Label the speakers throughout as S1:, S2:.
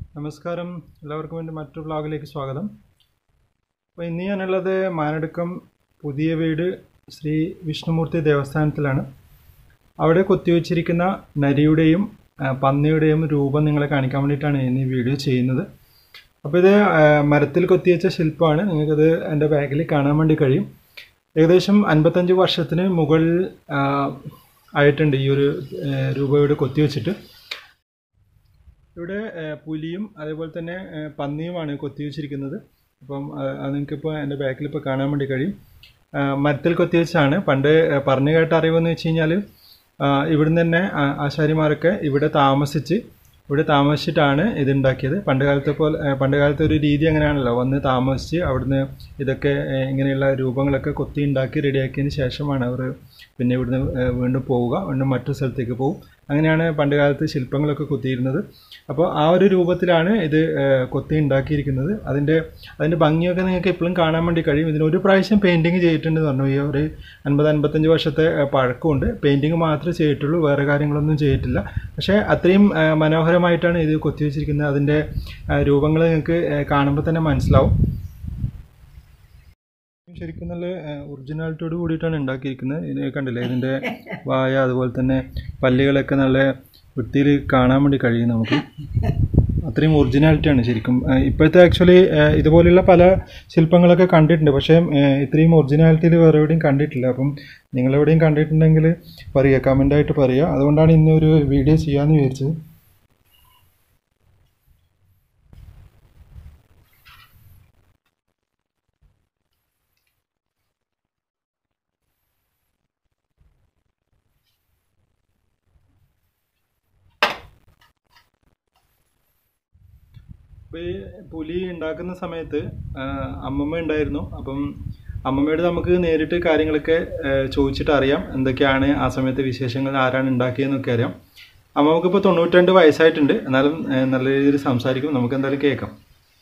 S1: നമസ്കാരം എല്ലാവർക്കും എൻ്റെ മറ്റൊരു വ്ളോഗിലേക്ക് സ്വാഗതം അപ്പോൾ ഇന്ന് ഞാനുള്ളത് മാനടുക്കം പുതിയ വീട് ശ്രീ വിഷ്ണുമൂർത്തി ദേവസ്ഥാനത്തിലാണ് അവിടെ കൊത്തിവെച്ചിരിക്കുന്ന നരിയുടെയും ആ, പന്നിയുടെയും രൂപം നിങ്ങളെ കാണിക്കാൻ വേണ്ടിയിട്ടാണ് ഇന്ന് ഈ വീഡിയോ ചെയ്യുന്നത് അപ്പോൾ ഇത് ആ, മരത്തിൽ കൊത്തിവെച്ച ശില്പമാണ് നിങ്ങൾക്കത് എൻ്റെ ബാഗിൽ കാണാൻ വേണ്ടി കഴിയും ഏകദേശം അൻപത്തഞ്ച് വർഷത്തിന് മുകളിൽ ആ, ആയിട്ടുണ്ട് ഈ ഒരു ആ, രൂപ ഇവിടെ കൊത്തിവെച്ചിട്ട് ഇവിടെ ഏഹ്, പുലിയും അതേപോലെ തന്നെ ഏഹ്, പന്നിയുമാണ് കൊത്തിവെച്ചിരിക്കുന്നത് അപ്പം അഹ് അത് നിങ്ങൾക്കിപ്പോൾ എൻ്റെ ബാക്കിൽ ഇപ്പോൾ കാണാൻ വേണ്ടി കഴിയും ആഹ്, മരത്തിൽ കൊത്തിവെച്ചാണ് പണ്ട് ഏഹ്, പറഞ്ഞു കേട്ട അറിവെന്ന് വെച്ച് കഴിഞ്ഞാൽ ഇവിടുന്ന് തന്നെ ആ- ആശാരിമാരൊക്കെ ഇവിടെ താമസിച്ച് ഇവിടെ താമസിച്ചിട്ടാണ് ഇതുണ്ടാക്കിയത് പണ്ട് കാലത്തെ പോലെ ഏഹ്, പണ്ട് കാലത്തെ ഒരു രീതി അങ്ങനെയാണല്ലോ വന്ന് താമസിച്ച് അവിടുന്ന് ഇതൊക്കെ ഏഹ്, ഇങ്ങനെയുള്ള രൂപങ്ങളൊക്കെ കൊത്തി ഉണ്ടാക്കി റെഡിയാക്കിയതിന് ശേഷമാണ് അവർ പിന്നെ ഇവിടുന്ന് ഏഹ്, വീണ്ടും പോവുക വീണ്ടും മറ്റു സ്ഥലത്തേക്ക് പോകും അങ്ങനെയാണ് പണ്ട് കാലത്ത് ശില്പങ്ങളൊക്കെ കൊത്തിയിരുന്നത് അപ്പോൾ ആ ഒരു രൂപത്തിലാണ് ഇത് ഏഹ്, കൊത്തി ഉണ്ടാക്കിയിരിക്കുന്നത് അതിൻ്റെ അതിൻ്റെ ഭംഗിയൊക്കെ നിങ്ങൾക്ക് എപ്പോഴും കാണാൻ വേണ്ടി കഴിയും ഇതിന് ഒരു പ്രാവശ്യം പെയിൻറ്റിങ് ചെയ്തിട്ടുണ്ടെന്ന് പറഞ്ഞു ഈ ഒരു അൻപത് അൻപത്തഞ്ച് വർഷത്തെ ഏഹ്, പഴക്കമുണ്ട് പെയിൻറ്റിങ് മാത്രമേ ചെയ്തിട്ടുള്ളൂ വേറെ കാര്യങ്ങളൊന്നും ചെയ്തിട്ടില്ല പക്ഷേ അത്രയും ഏഹ്, മനോഹരമായിട്ടാണ് ഇത് കൊത്തിവെച്ചിരിക്കുന്നത് അതിൻ്റെ രൂപങ്ങൾ നിങ്ങൾക്ക് ഏഹ്, കാണുമ്പോൾ തന്നെ മനസ്സിലാവും ശരിക്കും നല്ല ഒറിജിനാലിറ്റിയോട് കൂടിയിട്ടാണ് ഉണ്ടാക്കിയിരിക്കുന്നത് ഇത് കണ്ടില്ലേ ഇതിൻ്റെ വായ അതുപോലെ തന്നെ പല്ലുകളൊക്കെ നല്ല വൃത്തിയിൽ കാണാൻ വേണ്ടി കഴിയും നമുക്ക് അത്രയും ഒറിജിനാലിറ്റിയാണ് ശരിക്കും ഏഹ് ഇപ്പോഴത്തെ ആക്ച്വലി ഇതുപോലെയുള്ള പല ശില്പങ്ങളൊക്കെ കണ്ടിട്ടുണ്ട് പക്ഷേ ഏഹ് ഇത്രയും ഒറിജിനാലിറ്റിയിൽ വേറെ എവിടെയും കണ്ടിട്ടില്ല അപ്പം നിങ്ങളെവിടെയും കണ്ടിട്ടുണ്ടെങ്കിൽ പറയുക കമൻ്റായിട്ട് പറയുക അതുകൊണ്ടാണ് ഇന്ന് ഒരു വീഡിയോ ചെയ്യാമെന്ന് വിചാരിച്ചത് അപ്പോൾ ഈ പുലി ഉണ്ടാക്കുന്ന സമയത്ത് ആ, അമ്മമ്മ ഉണ്ടായിരുന്നു അപ്പം അമ്മമ്മയോട് നമുക്ക് നേരിട്ട് കാര്യങ്ങളൊക്കെ ആ, ചോദിച്ചിട്ട് അറിയാം എന്തൊക്കെയാണ് ആ സമയത്തെ വിശേഷങ്ങൾ ആരാണ് ഉണ്ടാക്കിയതെന്നൊക്കെ അറിയാം അമ്മമ്മക്ക് ഇപ്പോൾ തൊണ്ണൂറ്റിരണ്ട് വയസ്സായിട്ടുണ്ട് എന്നാലും ആ, നല്ല രീതിയിൽ സംസാരിക്കും നമുക്ക് എന്തായാലും കേൾക്കാം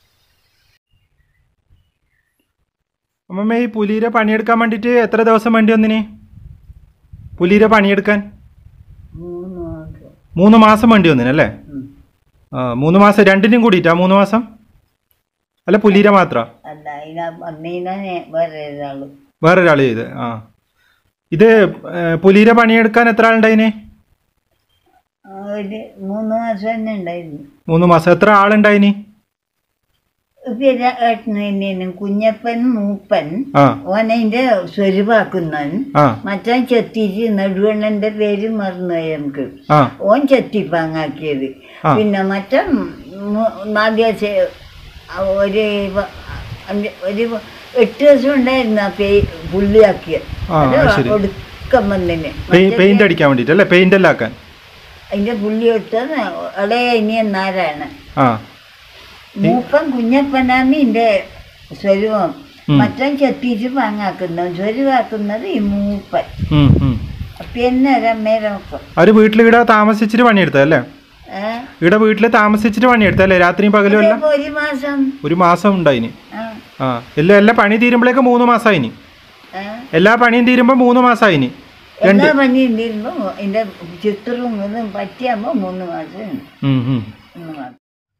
S1: അമ്മമ്മ ഈ പുലിയുടെ പണിയെടുക്കാൻ വേണ്ടിയിട്ട് എത്ര ദിവസം വേണ്ടി വന്നിനി പുലിയുടെ പണിയെടുക്കാൻ
S2: മൂന്ന് മാസം
S1: മൂന്ന് മാസം വേണ്ടി വന്നിനല്ലേ
S2: ഉം.
S1: ആ മൂന്ന് മാസം രണ്ടിനും കൂടിയിട്ടാ മൂന്ന് മാസം അല്ല പുലീര മാത്രം
S2: അല്ല അതിനാ വന്നതിനാ വേറെ ഒരാള്
S1: വേറൊരാൾ ചെയ്ത് ആ ഇത് ഏ, പുലീര പണിയെടുക്കാൻ എത്ര ആളുണ്ടായിന്
S2: ആ, ഒരു മൂന്ന് മാസം തന്നെ ഉണ്ടായിരുന്നു
S1: മൂന്ന് മാസം എത്ര ആളുണ്ടായിന്
S2: പിന്നെ ഏട്ടന് തന്നെയാണ് കുഞ്ഞപ്പൻ മൂപ്പൻ
S1: ആ
S2: ഓനതിന്റെ സ്വരുവാക്കുന്നവൻ
S1: ആ
S2: മറ്റാൻ ചെത്തിച്ച് നെടുവണ്ണന്റെ പേര് മറന്നുപോയി നമുക്ക്
S1: ആ
S2: ഓൻ ചെത്തിപ്പാങ്ങാക്കിയത്
S1: ആ.
S2: പിന്നെ മറ്റേ നാദ്യ ഒരു വ- അഞ്ച്- ഒരു എട്ട് ദിവസം ഉണ്ടായിരുന്നു ആ പേ പുള്ളിയാക്കിയ
S1: ആ,
S2: അത്
S1: ശരി.
S2: ഒടുക്കം വന്നിന്
S1: പെയിന്റ് അടിക്കാൻ വേണ്ടിയിട്ട് അല്ലേ പെയിന്റ് എല്ലാം ആക്കാൻ
S2: അതിന്റെ പുള്ളി എടുത്തത് ഇളയ ഇനിയൻ നാരായണൻ
S1: ആ
S2: മൂപ്പൻ കുഞ്ഞപ്പനാണ് ഇതിന്റെ സ്വരുവം
S1: ഉം.
S2: മറ്റൻ ചെത്തിച്ച് പാങ്ങാക്കുന്നത് സ്വരുവാക്കുന്നത് ഈ മൂപ്പൻ
S1: ഉം, ഉം.
S2: പിന്നെ രമ്മേരെ മക്കൾ
S1: അവര് വീട്ടിൽ ഇവിടെ താമസിച്ചിട്ട് പണിയെടുത്തല്ലേ
S2: ഏഹ്
S1: ഇവിടെ വീട്ടിൽ താമസിച്ചിട്ട് പണിയെടുത്തല്ലേ രാത്രിയും പകലും എല്ലാം
S2: ഒരു മാസം
S1: ഒരു മാസം ഉണ്ടായിന്
S2: ആ
S1: ആ എല്ലാം എല്ലാ പണി തീരുമ്പോഴേക്ക് മൂന്ന് മാസമായിന്
S2: ഏ?
S1: എല്ലാ പണിയും തീരുമ്പോൾ മൂന്ന് മാസമായിന് രണ്ട്
S2: എല്ലാ പണിയും തീരുമ്പോ ഇതിന്റെ ചിത്രവും ഇതും പറ്റിയാകുമ്പോ മൂന്ന് മാസം ഉണ്ട്.
S1: ഉം, ഉം.
S2: മൂന്ന് മാസം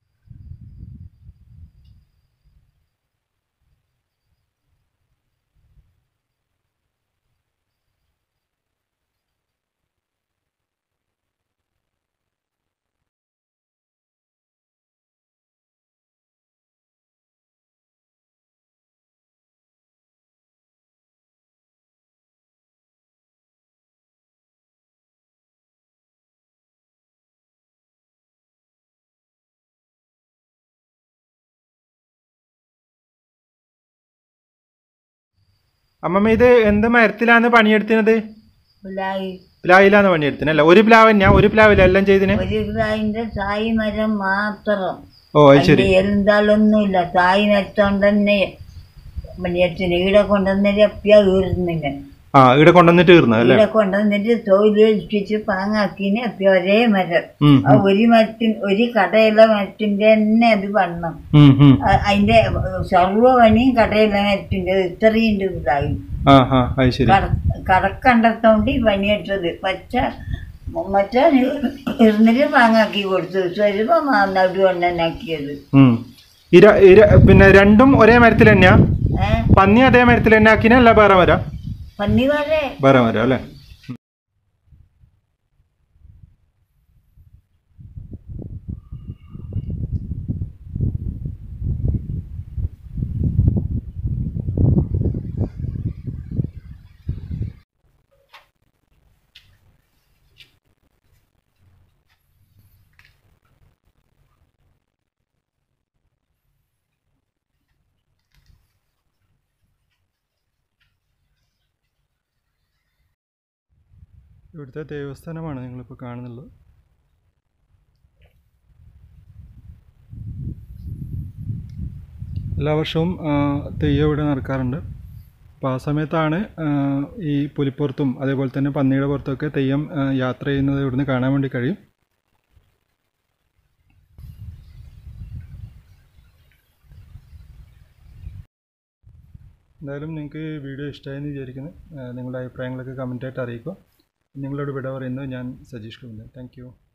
S1: അമ്മമ്മ ഇത് എന്ത് മരത്തിലാണ് പണിയെടുത്തിനത്
S2: പ്ലായി
S1: പ്ലാവിലാണ് പണിയെടുത്തിനല്ല ഒരു പ്ലാവ് ഞാൻ ഒരു പ്ലാവില്ല എല്ലാം ചെയ്തിന്
S2: ഒരു പ്ലാവിന്റെ സായി മരം മാത്രം
S1: ഓ അത് ശരി
S2: എന്താളൊന്നുമില്ല സായി മരത്തോണ്ട് തന്നെ പണിയെടുത്തിന് ഇവിടെ കൊണ്ടുവന്നിട്ട് എപ്പിയാ വീറുന്നില്ല
S1: ആ ഇവിടെ കൊണ്ടുവന്നിട്ട് തീർന്നത് അല്ലേ
S2: ഇവിടെ കൊണ്ടുവന്നിട്ട് തൊഴിലേൽപ്പിച്ച് പാങ്ങാക്കിന് എപ്പിയ ഒരേ മരം
S1: ഉം,
S2: ആ ഒരു മരത്തിൻ ഒരു കടയിലെ മരത്തിന്റെ തന്നെ അത് വണ്ണം
S1: ഉം, ഉം.
S2: അ- അതിന്റെ സർവ്വ പണിയും കടയിലെ മരത്തിന്റെ ഇത്രയും ഇതായി
S1: ആ ആ അത് ശരി
S2: കട- കടക്കണ്ടത്തോണ്ട് ഈ പണിയെടുത്തത് പച്ച മറ്റേ ഇരുന്നിട്ട് പാങ്ങാക്കി കൊടുത്തു വരുമ്പോൾ നടു എണ്ണനാക്കിയത്
S1: ഉം. ഈ ര- ഈ ര- പിന്നെ രണ്ടും ഒരേ മരത്തിൽ തന്നെയാ
S2: ഏ
S1: പന്നി അതേ മരത്തിൽ തന്നെ ആക്കിന അല്ല വേറെ മരം
S2: പന്നി വരെ
S1: വേറെ മരം അല്ലേ ഇവിടുത്തെ ദേവസ്ഥാനമാണ് നിങ്ങളിപ്പോൾ കാണുന്നുള്ളത് എല്ലാ വർഷവും ആ, തെയ്യം ഇവിടെ നടക്കാറുണ്ട് അപ്പോൾ ആ സമയത്താണ് ആ, ഈ പുലിപ്പുറത്തും അതേപോലെ തന്നെ പന്നിയുടെ പുറത്തൊക്കെ തെയ്യം ആ, യാത്ര ചെയ്യുന്നത് ഇവിടുന്ന് കാണാൻ വേണ്ടി കഴിയും എന്തായാലും നിങ്ങൾക്ക് വീഡിയോ ഇഷ്ടമായെന്ന് വിചാരിക്കുന്നു ആ, നിങ്ങളുടെ അഭിപ്രായങ്ങളൊക്കെ കമൻറ്റായിട്ട് അറിയിക്കുക നിങ്ങളോട് വിട പറയുന്നത് ഞാൻ സജീഷ് കുമാർ താങ്ക് യു